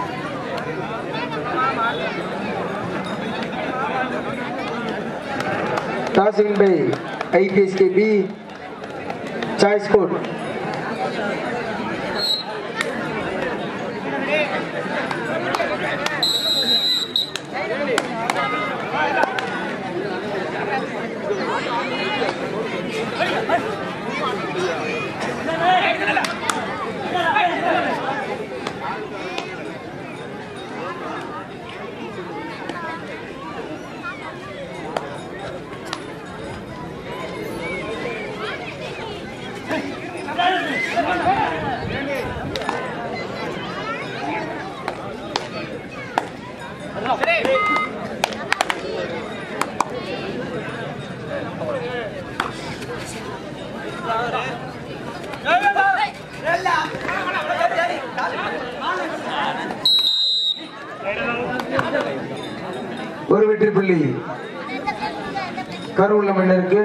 Tossing by IPSKB. Choice code. ஒரு வெற்றி புள்ளி கருவுள்ள மன்னருக்கு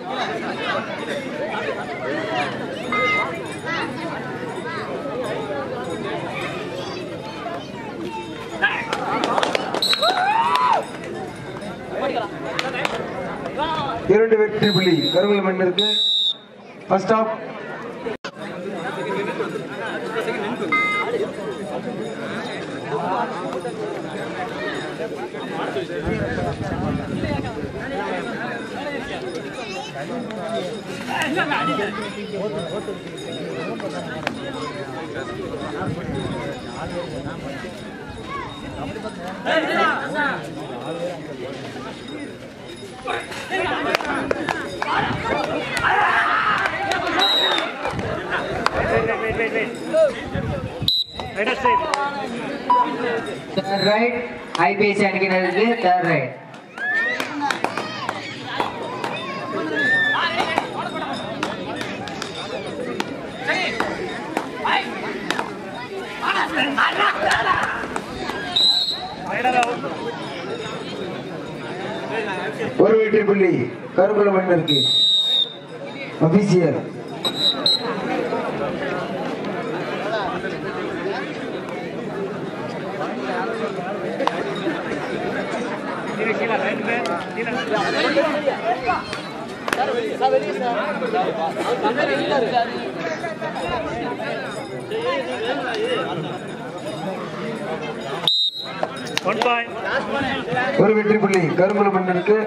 இரண்டு வெற்றி புள்ளி கருவுள்ள மன்னருக்கு first of Third right, IPS அணியினருக்கு third right. ஒரு வெற்றி புள்ளி கருங்குள மன்னருக்கு அபிசியர் One point. ஒரு வெற்றி புள்ளி கருங்குள மன்னருக்கு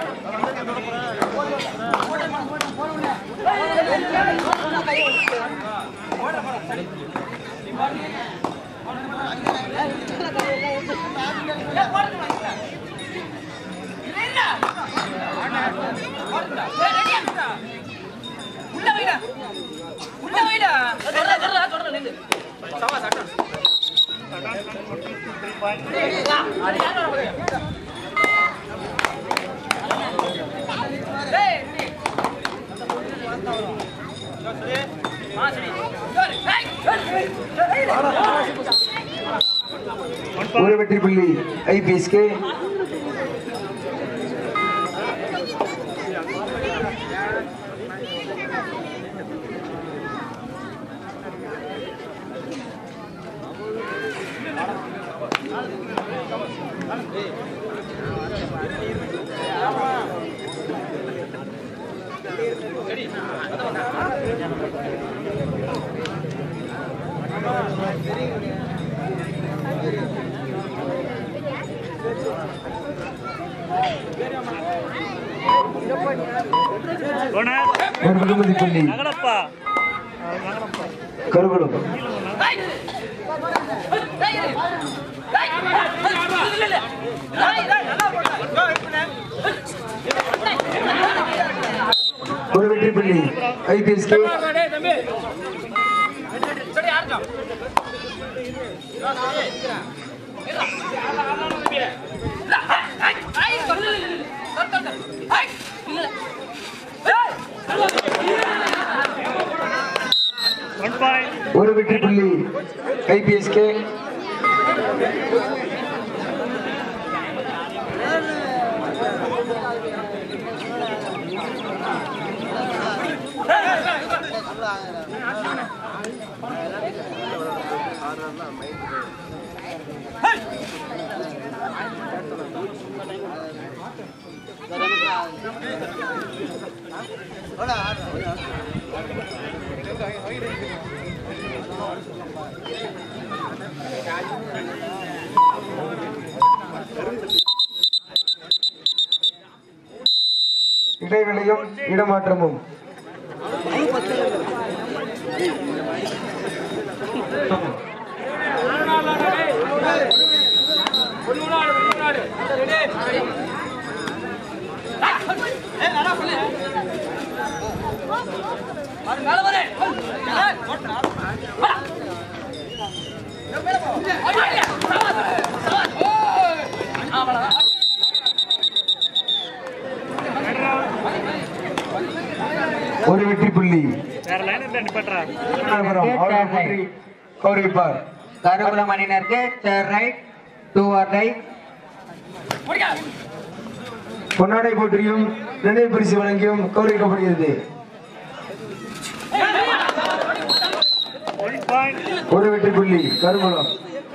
Three point. One ஒரு point. வெற்றி புள்ளி ஐபிஎஸ்கே Bonus. ஒரு வெகுமதி புள்ளி நகலப்பா நகலப்பா கருகுளம் ஒரு வெற்றி புள்ளி ஐபிஎஸ்கே ஒன் பாயிண்ட் ஒரு வெற்றி புள்ளி ஐபிஎஸ்கே இடைவெளியும் இடமாற்றமும் ஒரு வெற்றி புள்ளி வேற லைன் இருந்தா நிப்பாட்டுறா விருதுநகரம் அவர்கள் வெற்றி கௌரவிப்பார் கருகுலம் அணியினருக்கு third right two R right பொன்னாடை போற்றியும் நினைவு பரிசு வழங்கியும் கௌரவிக்கப்படுகிறது ஒன் பாயிண்ட் ஒரு வெற்றி புள்ளி கருங்குளம்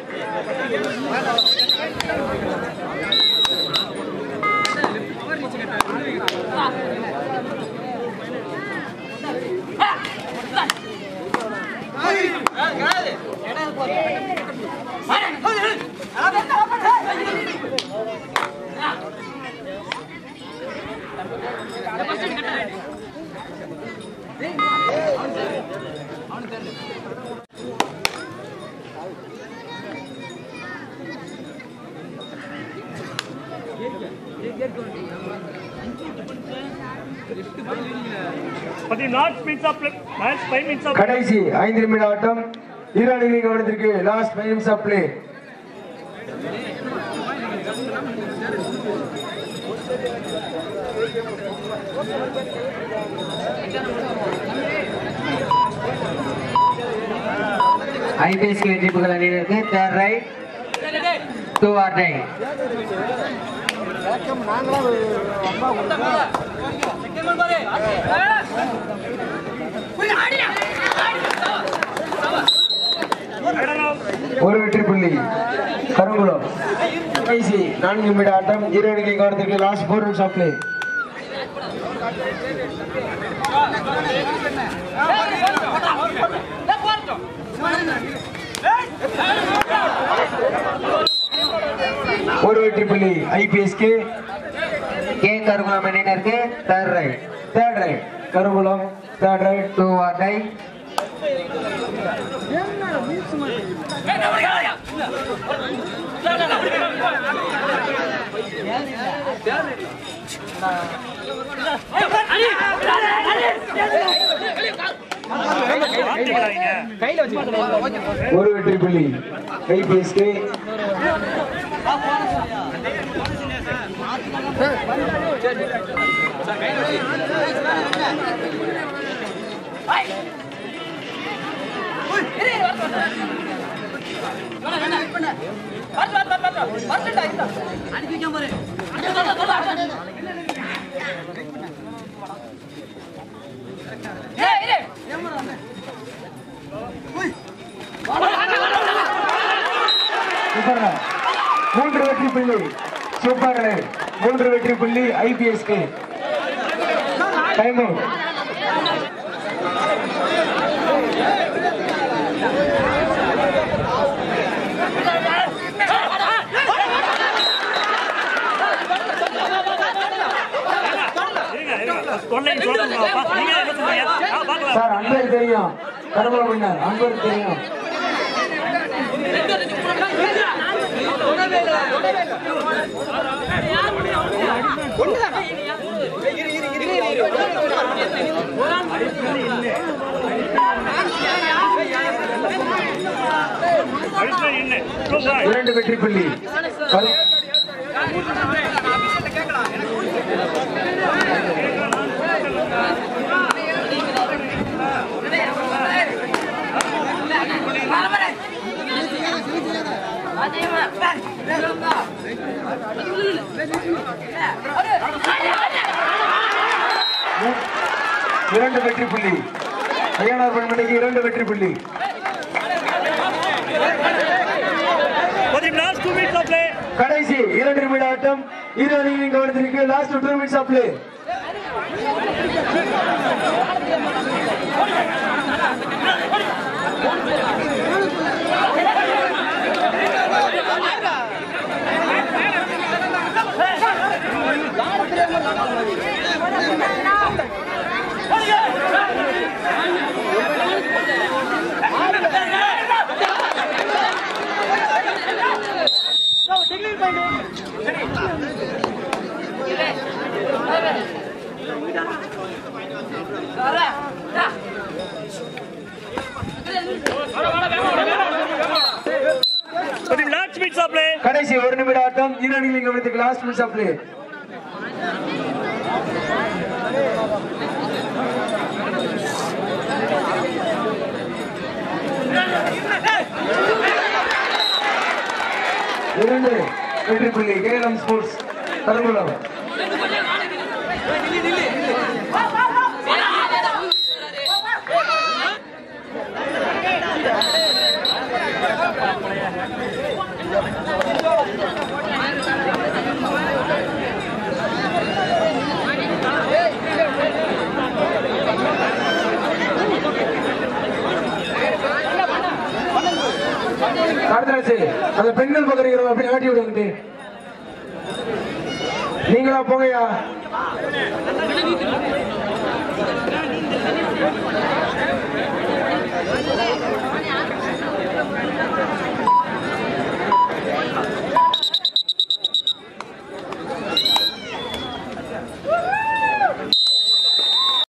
பதினாறு minutes of match five minutes of கடைசி ஐந்து நிமிட ஆட்டம் இரு அணிகளின் கவனத்திற்கு லாஸ்ட் ஃபைவ் நிமிஷம் ஆஃப் பிளே ஐபிஎஸ்கே வெற்றி புகழ் அணியினருக்கு third right two R right ஒரு வெற்றி புள்ளி கருங்குளம் கடைசி நான்கு நிமிட ஆட்டம் இரு அணிகளின் கவனத்திற்கு லாஸ்ட் ஃபோர் நிமிஷம் ஆஃப் பிளே ஒரு வெற்றி புள்ளி ஐபிஎஸ்கே கே கருகுலம் அணியினருக்கு third right third right Karungulam third right two R right மாத்திக்கிறாங்க ஒரு வெற்றி புள்ளி ஐபிஎஸ்கே சூப்பர் மூன்று வெற்றி புள்ளி சூப்பர் மூன்று வெற்றி புள்ளி ஐபிஎஸ்கே டைம் அவுட் இருங்க இருங்க தொல்லைன்னு சொல்லுங்கப்பா நீங்க என்ன சொல்றீங்க ஆ, பார்க்கலாம் சார் அன்பருக்கு தெரியும் கருமல மன்னர் அன்பருக்கு தெரியும் அடிஷனல் இன்னும் டூ பாயிண்ட் இரண்டு வெற்றி புள்ளி கரு- இரண்டு வெற்றி புள்ளி ஐயனார் பணிமணிக்கு இரண்டு வெற்றி புள்ளி ஆட்டம் இரு அணிகளின் கவனத்திற்கு last two minutes of play last minutes of play கடைசி ஒரு நிமிட ஆட்டம் இரு அணிகளின் கவனத்திற்கு லாஸ்ட் மினிட்ஸ் ஆஃப் பிளே இரண்டு வெற்றி புள்ளி கேஎல்எம் ஸ்போர்ட்ஸ் கருங்குளம் கார்த்தராஜ் அந்த பெண்கள் பக்கம் இருக்கிறவங்க அப்படியே ஆட்டி விடுங்கிட்டு நீங்களா போங்கய்யா